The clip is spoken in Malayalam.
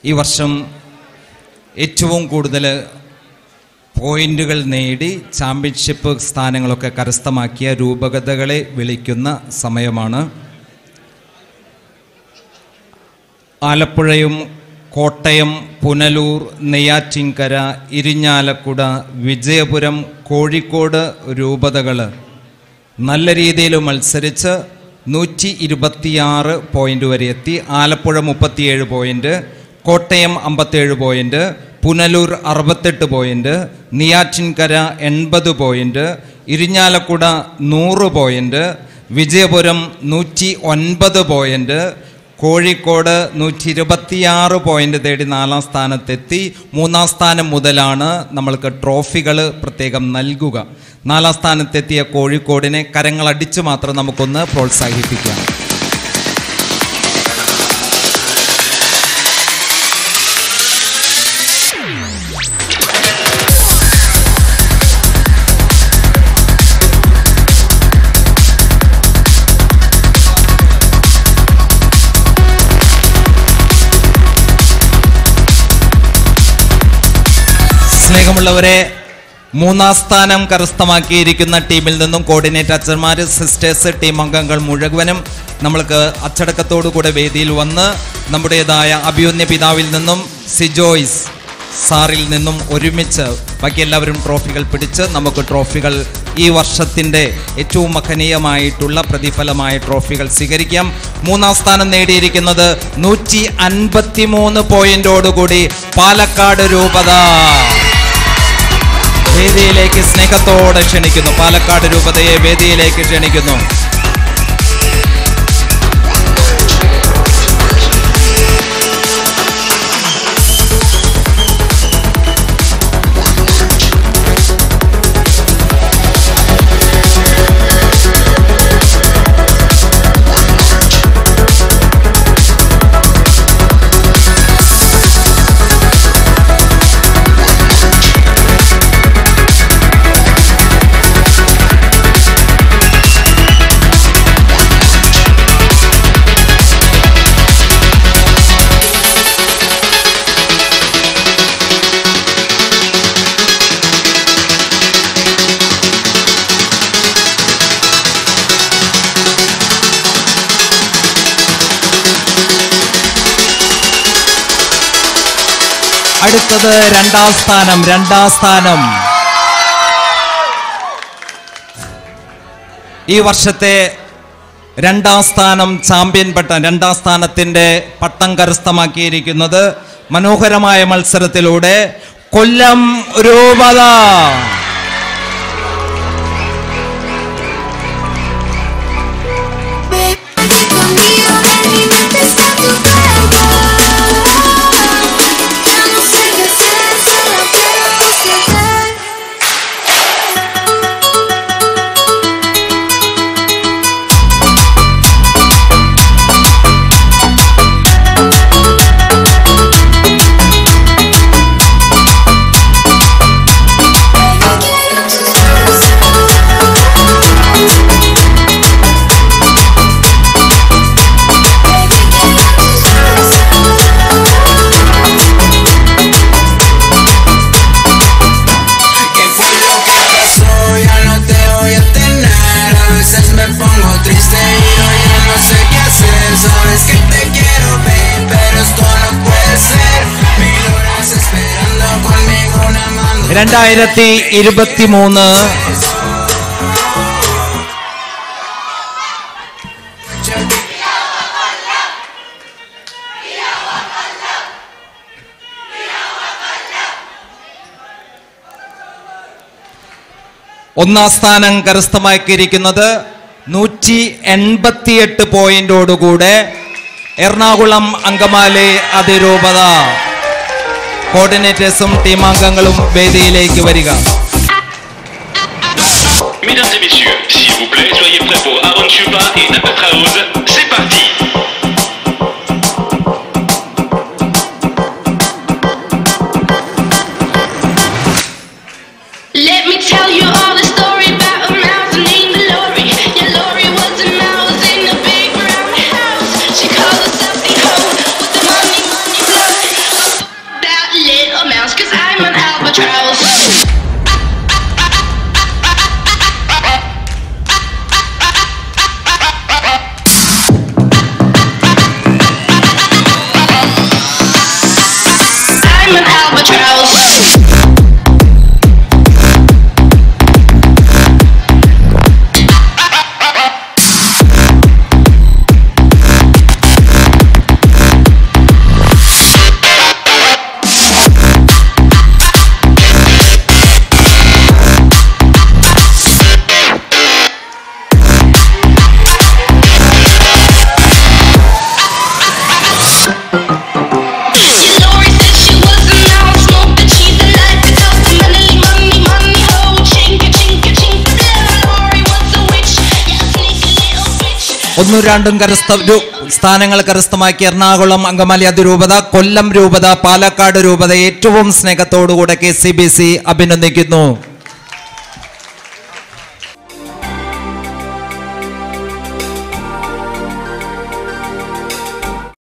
ഈ വർഷം ഏറ്റവും കൂടുതൽ പോയിന്റുകൾ നേടി ചാമ്പ്യൻഷിപ്പ് സ്ഥാനങ്ങളൊക്കെ കരസ്ഥമാക്കിയ രൂപകഥകളെ വിളിക്കുന്ന സമയമാണ് ആലപ്പുഴയും കോട്ടയം പുനലൂർ നെയ്യാറ്റിൻകര ഇരിഞ്ഞാലക്കുട വിജയപുരം കോഴിക്കോട് രൂപതകൾ നല്ല രീതിയിൽ മത്സരിച്ച് നൂറ്റി ഇരുപത്തിയാറ് പോയിന്റ് വരെ എത്തി ആലപ്പുഴ മുപ്പത്തിയേഴ് പോയിന്റ് കോട്ടയം അമ്പത്തേഴ് പോയിന്റ് പുനലൂർ അറുപത്തെട്ട് പോയിന്റ് നെയ്യാറ്റിൻകര എൺപത് പോയിന്റ് ഇരിഞ്ഞാലക്കുട നൂറ് പോയിന്റ് വിജയപുരം നൂറ്റി ഒൻപത് പോയിന്റ് കോഴിക്കോട് നൂറ്റി ഇരുപത്തിയാറ് പോയിന്റ് തേടി നാലാം സ്ഥാനത്തെത്തി മൂന്നാം സ്ഥാനം മുതലാണ് നമ്മൾക്ക് ട്രോഫികൾ പ്രത്യേകം നൽകുക നാലാം സ്ഥാനത്തെത്തിയ കോഴിക്കോടിനെ കരങ്ങളടിച്ച് മാത്രം നമുക്കൊന്ന് പ്രോത്സാഹിപ്പിക്കാം സ്നേഹമുള്ളവരെ മൂന്നാം സ്ഥാനം കരസ്ഥമാക്കിയിരിക്കുന്ന ടീമിൽ നിന്നും കോർഡിനേറ്റർ അച്ഛന്മാർ സിസ്റ്റേഴ്സ് ടീം അംഗങ്ങൾ മുഴുവനും നമ്മൾക്ക് അച്ചടക്കത്തോടു കൂടെ വേദിയിൽ വന്ന് നമ്മുടേതായ അഭിയുന്യ പിതാവിൽ നിന്നും സിജോയ്സ് സാറിൽ നിന്നും ഒരുമിച്ച് ബാക്കി എല്ലാവരും ട്രോഫികൾ പിടിച്ച് നമുക്ക് ട്രോഫികൾ ഈ വർഷത്തിൻ്റെ ഏറ്റവും മഹനീയമായിട്ടുള്ള പ്രതിഫലമായ ട്രോഫികൾ സ്വീകരിക്കാം മൂന്നാം സ്ഥാനം നേടിയിരിക്കുന്നത് നൂറ്റി അൻപത്തി മൂന്ന് പോയിന്റോടുകൂടി പാലക്കാട് രൂപത വേദിയിലേക്ക് സ്നേഹത്തോടെ ക്ഷണിക്കുന്നു പാലക്കാട് രൂപതയെ വേദിയിലേക്ക് ക്ഷണിക്കുന്നു അടുത്തത് രണ്ടാം സ്ഥാനം രണ്ടാം സ്ഥാനം ഈ വർഷത്തെ രണ്ടാം സ്ഥാനം ചാമ്പ്യൻ പട്ടം രണ്ടാം സ്ഥാനത്തിന്റെ പട്ടം കരസ്ഥമാക്കിയിരിക്കുന്നത് മനോഹരമായ മത്സരത്തിലൂടെ കൊല്ലം രൂപത Conmigo ven y no te está tu cuerpo Ya no sé qué hacer, solo quiero disfrutar Baby, quiero tus Baby, quiero ¿Qué fue lo que pasó? Ya no te voy a tener A veces me pongo triste y yo ya no sé qué hacer Sabes que te quiero, babe, pero esto no puede ser Mil horas esperando conmigo una mano രണ്ടായിരത്തി ഇരുപത്തി മൂന്ന് ഒന്നാം സ്ഥാനം കരസ്ഥമാക്കിയിരിക്കുന്നത് നൂറ്റി എൺപത്തിയെട്ട് പോയിന്റോടുകൂടെ എറണാകുളം അങ്കമാലി അതിരൂപത കോർഡിനേറ്റേഴ്സും ടീമാംഗങ്ങളും വേദിയിലേക്ക് വരിക Mesdames et messieurs, s'il vous plaît, soyez prêts pour Aaron Chupa et Napa Kraus. C'est parti Let me tell you all the story about a mouse named Lori. Yeah, Lori was a mouse in a big brown house. She called herself the hoe with the money, money, money. ഒന്നും രണ്ടും കരസ്ഥ രു- സ്ഥാനങ്ങൾ കരസ്ഥമാക്കിയ എറണാകുളം അങ്കമാലി അതിരൂപത കൊല്ലം രൂപത പാലക്കാട് രൂപത ഏറ്റവും സ്നേഹത്തോടുകൂടെ കെ സി ബി സി അഭിനന്ദിക്കുന്നു